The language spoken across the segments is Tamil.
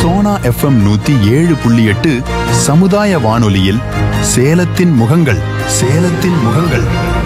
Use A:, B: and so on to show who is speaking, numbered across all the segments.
A: சோனா எஃப்எம் நூத்தி ஏழு புள்ளி எட்டு சமுதாய வானொலியில் சேலத்தின் முகங்கள் சேலத்தின் முகங்கள்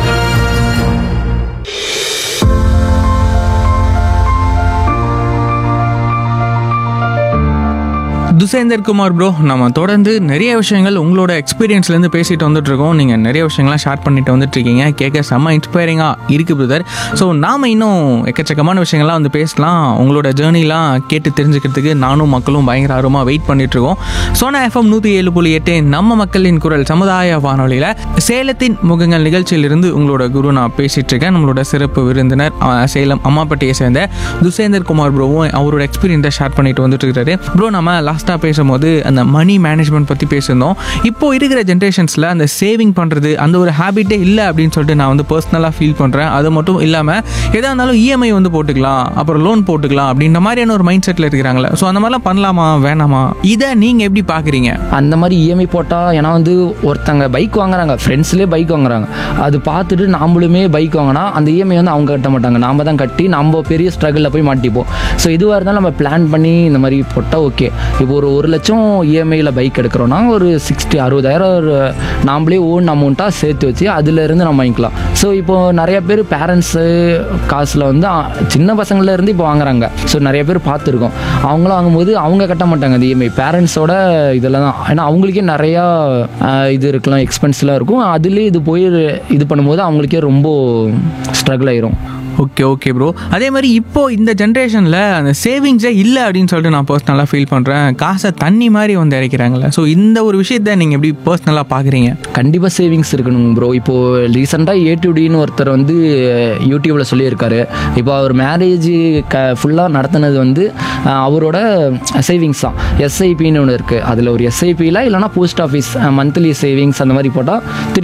B: துசேந்தர் குமார் ப்ரோ நம்ம தொடர்ந்து நிறைய விஷயங்கள் உங்களோட எக்ஸ்பீரியன்ஸ்லேருந்து பேசிட்டு வந்துட்டு இருக்கோம் நீங்கள் நிறைய விஷயங்கள்லாம் ஷேர் பண்ணிட்டு வந்துட்டு இருக்கீங்க கேட்க செம்ம இன்ஸ்பைரிங்காக இருக்குது பிரதர் ஸோ நாம இன்னும் எக்கச்சக்கமான விஷயங்கள்லாம் வந்து பேசலாம் உங்களோட ஜேர்னிலாம் கேட்டு தெரிஞ்சுக்கிறதுக்கு நானும் மக்களும் பயங்கர ஆர்வமாக வெயிட் பண்ணிட்டு இருக்கோம் சோனா எஃப்எம் நூற்றி ஏழு புள்ளி எட்டு நம்ம மக்களின் குரல் சமுதாய வானொலியில் சேலத்தின் முகங்கள் நிகழ்ச்சியிலிருந்து உங்களோட குரு நான் பேசிட்டு இருக்கேன் நம்மளோட சிறப்பு விருந்தினர் அஹ், சேலம் அம்மாப்பட்டியை சேர்ந்த துசேந்தர் குமார் ப்ரோவும் அவரோட எக்ஸ்பீரியன்ஸை ஷேர் பண்ணிட்டு வந்துட்டு இருக்காரு ப்ரோ நம்ம லாஸ்ட்டாக பேசும்போது அந்த மணி மேனேஜ்மெண்ட் பற்றி பேசியிருந்தோம் இப்போ இருக்கிற ஜென்ரேஷன்ஸில் அந்த சேவிங் பண்ணுறது அந்த ஒரு ஹேபிட்டே இல்லை அப்படின்னு சொல்லிட்டு நான் வந்து பர்சனலாக ஃபீல் பண்ணுறேன் அது மட்டும் இல்லாமல் எதாக இருந்தாலும் இஎம்ஐ வந்து போட்டுக்கலாம் அப்புறம் லோன் போட்டுக்கலாம் அப்படின்ற மாதிரியான ஒரு மைண்ட் செட்டில் இருக்கிறாங்களே ஸோ அந்த மாதிரிலாம் பண்ணலாமா வேணாமா இதை நீங்கள் எப்படி பார்க்குறீங்க
C: அந்த மாதிரி இஎம்ஐ போட்டால் ஏன்னா வந்து ஒருத்தங்க பைக் வாங்குறாங்க ஃப்ரெண்ட்ஸ்லேயே பைக் வாங்குறாங்க அது பார்த்துட்டு நாமளுமே பைக் வாங்கினா அந்த இஎம்ஐ வந்து அவங்க கட்ட மாட்டாங்க நாம தான் கட்டி நம்ம பெரிய ஸ்ட்ரகிளில் போய் மாட்டிப்போம் ஸோ இதுவாக இருந்தாலும் நம்ம பிளான் பண்ணி இந்த மாதிரி போட்டால் ஓகே இப்போ ஒரு ஒரு லட்சம் இஎம்ஐயில் பைக் எடுக்கிறோன்னா ஒரு சிக்ஸ்டி அறுபதாயிரம் ஒரு நாமளே ஓன் அமௌண்ட்டாக சேர்த்து வச்சு அதுலேருந்து நம்ம வாங்கிக்கலாம் ஸோ இப்போ நிறைய பேர் பேரண்ட்ஸு காசில் வந்து அ, சின்ன பசங்கள்ல இருந்து இப்போ வாங்குறாங்க ஸோ நிறைய பேர் பார்த்துருக்கோம் அவங்களும் வாங்கும்போது அவங்க கட்ட மாட்டாங்க அந்த இஎம்ஐ பேரண்ட்ஸோட இதெல்லாம் தான் ஏன்னா அவங்களுக்கே நிறையா அஹ், இது இருக்கலாம் எக்ஸ்பென்ஸ்லாம் இருக்கும் அதுலேயே இது போய் இது பண்ணும்போது அவங்களுக்கே ரொம்ப ஸ்ட்ரகிள் ஆயிரும்
B: ஓகே ஓகே ப்ரோ அதே மாதிரி இப்போ இந்த ஜென்ரேஷனில் அந்த சேவிங்ஸே இல்லை அப்படின்னு சொல்லிட்டு நான் பர்சனலாக ஃபீல் பண்ணுறேன் காசை தண்ணி மாதிரி வந்து இறக்கிறாங்களே ஸோ இந்த ஒரு விஷயத்த நீங்கள் எப்படி பர்சனலாக பார்க்குறீங்க
C: கண்டிப்பாக சேவிங்ஸ் இருக்கணும் ப்ரோ இப்போது ரீசெண்டாக ஏடிடின்னு ஒருத்தர் வந்து யூடியூப்பில் சொல்லியிருக்காரு இப்போ அவர் மேரேஜ் க ஃபுல்லாக நடத்தினது வந்து அஹ், அவரோட சேவிங்ஸ் தான் எஸ்ஐபின்னு ஒன்று இருக்குது அதில் ஒரு எஸ்ஐபியில் இல்லைனா போஸ்ட் ஆஃபீஸ் மந்த்லி சேவிங்ஸ் அந்த மாதிரி போட்டால்